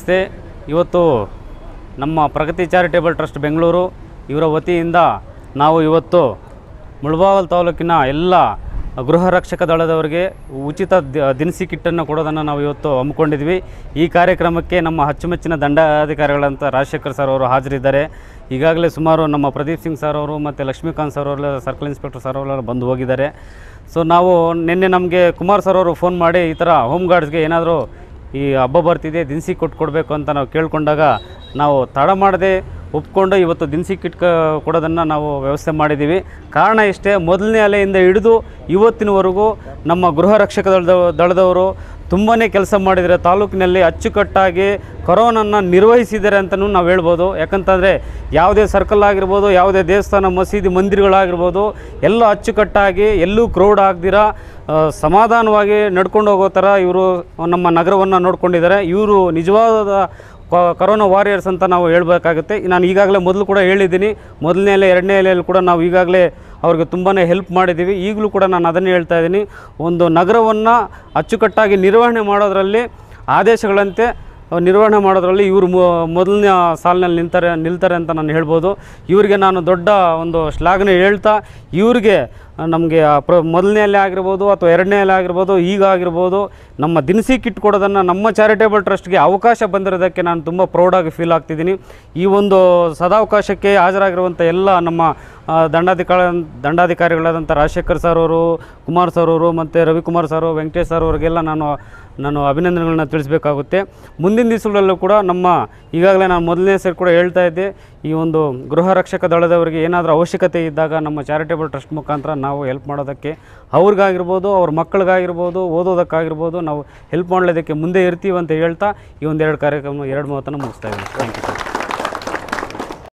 ನಮಸ್ತೆ ಇವತ್ತು ನಮ್ಮ ಪ್ರಗತಿ ಚಾರಿಟೇಬಲ್ ಟ್ರಸ್ಟ್ ಬೆಂಗಳೂರು ಇವರ ವತಿಯಿಂದ ನಾವು ಇವತ್ತು ಮುಳಬಾಗಲ್ ತಾಲೂಕಿನ ಎಲ್ಲ ಗೃಹ ರಕ್ಷಕ ದಳದವರಿಗೆ ಉಚಿತ ದ- ದಿನಸಿ ಕಿಟ್ಟನ್ನು ಕೊಡೋದನ್ನು ನಾವು ಇವತ್ತು ಹಮ್ಮಿಕೊಂಡಿದ್ವಿ ಈ ಕಾರ್ಯಕ್ರಮಕ್ಕೆ ನಮ್ಮ ಅಚ್ಚುಮೆಚ್ಚಿನ ದಂಡಾಧಿಕಾರಿಗಳಂತ ರಾಜಶೇಖರ್ ಸರ್ ಅವರು ಹಾಜರಿದ್ದಾರೆ ಈಗಾಗಲೇ ಸುಮಾರು ನಮ್ಮ ಪ್ರದೀಪ್ ಸಿಂಗ್ ಸರ್ ಅವರು ಮತ್ತು ಲಕ್ಷ್ಮೀಕಾಂತ್ ಸರ್ ಅವರೆಲ್ಲ ಸರ್ಕಲ್ ಇನ್ಸ್ಪೆಕ್ಟರ್ ಸರ್ ಅವರೆಲ್ಲ ಬಂದು ಹೋಗಿದ್ದಾರೆ ಸೊ ನಾವು ನಿನ್ನೆ ನಮಗೆ ಕುಮಾರ್ ಸರ್ ಅವರು ಫೋನ್ ಮಾಡಿ ಈ ಥರ ಹೋಮ್ ಗಾರ್ಡ್ಸ್ಗೆ ಏನಾದರೂ ಈ ಹಬ್ಬ ಬರ್ತಿದೆ ದಿನಸಿ ಕೊಟ್ಟು ಕೊಡಬೇಕು ಅಂತ ನಾವು ಕೇಳ್ಕೊಂಡಾಗ ನಾವು ತಡ ಮಾಡದೆ ಒಪ್ಕೊಂಡು ಇವತ್ತು ದಿನಸಿ ಕಿಟ್ ಕ ಕೊಡೋದನ್ನು ನಾವು ವ್ಯವಸ್ಥೆ ಮಾಡಿದ್ದೀವಿ ಕಾರಣ ಇಷ್ಟೇ ಮೊದಲನೇ ಅಲೆಯಿಂದ ಹಿಡಿದು ಇವತ್ತಿನವರೆಗೂ ನಮ್ಮ ಗೃಹ ರಕ್ಷಕ ದಳದ ದಳದವರು ತುಂಬಾ ಕೆಲಸ ಮಾಡಿದರೆ ತಾಲೂಕಿನಲ್ಲಿ ಅಚ್ಚುಕಟ್ಟಾಗಿ ಕೊರೋನನ್ನು ನಿರ್ವಹಿಸಿದ್ದಾರೆ ಅಂತಲೂ ನಾವು ಹೇಳ್ಬೋದು ಯಾಕಂತಂದರೆ ಯಾವುದೇ ಸರ್ಕಲ್ ಆಗಿರ್ಬೋದು ಯಾವುದೇ ದೇವಸ್ಥಾನ ಮಸೀದಿ ಮಂದಿರಗಳಾಗಿರ್ಬೋದು ಎಲ್ಲ ಅಚ್ಚುಕಟ್ಟಾಗಿ ಎಲ್ಲೂ ಕ್ರೌಡ್ ಆಗದಿರ ಸಮಾಧಾನವಾಗಿ ನಡ್ಕೊಂಡು ಹೋಗೋ ಥರ ಇವರು ನಮ್ಮ ನಗರವನ್ನು ನೋಡ್ಕೊಂಡಿದ್ದಾರೆ ಇವರು ನಿಜವಾದ ಕೊ- ಕರೋನಾ ವಾರಿಯರ್ಸ್ ಅಂತ ನಾವು ಹೇಳಬೇಕಾಗುತ್ತೆ ನಾನು ಈಗಾಗಲೇ ಮೊದಲು ಕೂಡ ಹೇಳಿದ್ದೀನಿ ಮೊದಲನೇ ಎಲೆ ಎರಡನೇ ಎಲೆಯಲ್ಲಿ ಕೂಡ ನಾವು ಈಗಾಗಲೇ ಅವ್ರಿಗೆ ತುಂಬಾ ಹೆಲ್ಪ್ ಮಾಡಿದ್ದೀವಿ ಈಗಲೂ ಕೂಡ ನಾನು ಅದನ್ನೇ ಹೇಳ್ತಾ ಇದ್ದೀನಿ ಒಂದು ನಗರವನ್ನು ಅಚ್ಚುಕಟ್ಟಾಗಿ ನಿರ್ವಹಣೆ ಮಾಡೋದರಲ್ಲಿ ಆದೇಶಗಳಂತೆ ಅಹ್, ನಿರ್ವಹಣೆ ಮಾಡೋದ್ರಲ್ಲಿ ಇವರು ಮೊದಲನೇ ಸಾಲಿನಲ್ಲಿ ನಿಂತಾರೆ ನಿಲ್ತಾರೆ ಅಂತ ನಾನು ಹೇಳ್ಬೋದು ಇವರಿಗೆ ನಾನು ದೊಡ್ಡ ಒಂದು ಶ್ಲಾಘನೆ ಹೇಳ್ತಾ ಇವ್ರಿಗೆ ನಮಗೆ ಪ್ರ ಮೊದಲನೇ ಅಲ್ಲೇ ಆಗಿರ್ಬೋದು ಅಥವಾ ಎರಡನೇ ಅಲ್ಲೇ ಆಗಿರ್ಬೋದು ಈಗ ಆಗಿರ್ಬೋದು ನಮ್ಮ ದಿನಸಿ ಕಿಟ್ ಕೊಡೋದನ್ನು ನಮ್ಮ ಚಾರಿಟೇಬಲ್ ಟ್ರಸ್ಟ್ಗೆ ಅವಕಾಶ ಬಂದಿರೋದಕ್ಕೆ ನಾನು ತುಂಬ ಪ್ರೌಡಾಗಿ ಫೀಲ್ ಆಗ್ತಿದ್ದೀನಿ ಈ ಒಂದು ಸದಾವಕಾಶಕ್ಕೆ ಹಾಜರಾಗಿರುವಂಥ ಎಲ್ಲ ನಮ್ಮ ಆ, ದಂಡಾಧಿಕಾರಿ ದಂಡಾಧಿಕಾರಿಗಳಾದಂಥ ರಾಜಶೇಖರ್ ಸರ್ ಅವರು ಕುಮಾರ್ ಸರ್ ಅವರು ಮತ್ತು ರವಿಕುಮಾರ್ ಸರ್ ವೆಂಕಟೇಶ್ ಸರ್ ಅವರಿಗೆಲ್ಲ ನಾನು ನಾನು ಅಭಿನಂದನೆಗಳನ್ನ ತಿಳಿಸ್ಬೇಕಾಗುತ್ತೆ ಮುಂದಿನ ದಿವಸಗಳಲ್ಲೂ ಕೂಡ ನಮ್ಮ ಈಗಾಗಲೇ ನಾನು ಮೊದಲನೇ ಸರಿ ಕೂಡ ಹೇಳ್ತಾ ಇದ್ದೆ ಈ ಒಂದು ಗೃಹ ರಕ್ಷಕ ದಳದವರಿಗೆ ಏನಾದರೂ ಅವಶ್ಯಕತೆ ಇದ್ದಾಗ ನಮ್ಮ ಚಾರಿಟೇಬಲ್ ಟ್ರಸ್ಟ್ ಮುಖಾಂತರ ನಾವು ಹೆಲ್ಪ್ ಮಾಡೋದಕ್ಕೆ ಅವ್ರಿಗಾಗಿರ್ಬೋದು ಅವ್ರ ಮಕ್ಕಳಿಗಾಗಿರ್ಬೋದು ಓದೋದಕ್ಕಾಗಿರ್ಬೋದು ನಾವು ಹೆಲ್ಪ್ ಮಾಡಲಿದ್ದಕ್ಕೆ ಮುಂದೆ ಇರ್ತೀವಿ ಅಂತ ಹೇಳ್ತಾ ಈ ಒಂದು ಎರಡು ಕಾರ್ಯಕ್ರಮ ಎರಡು ಮಾತನ್ನು ಮುಗಿಸ್ತಾ ಇದ್ದೀನಿ ಥ್ಯಾಂಕ್ ಯು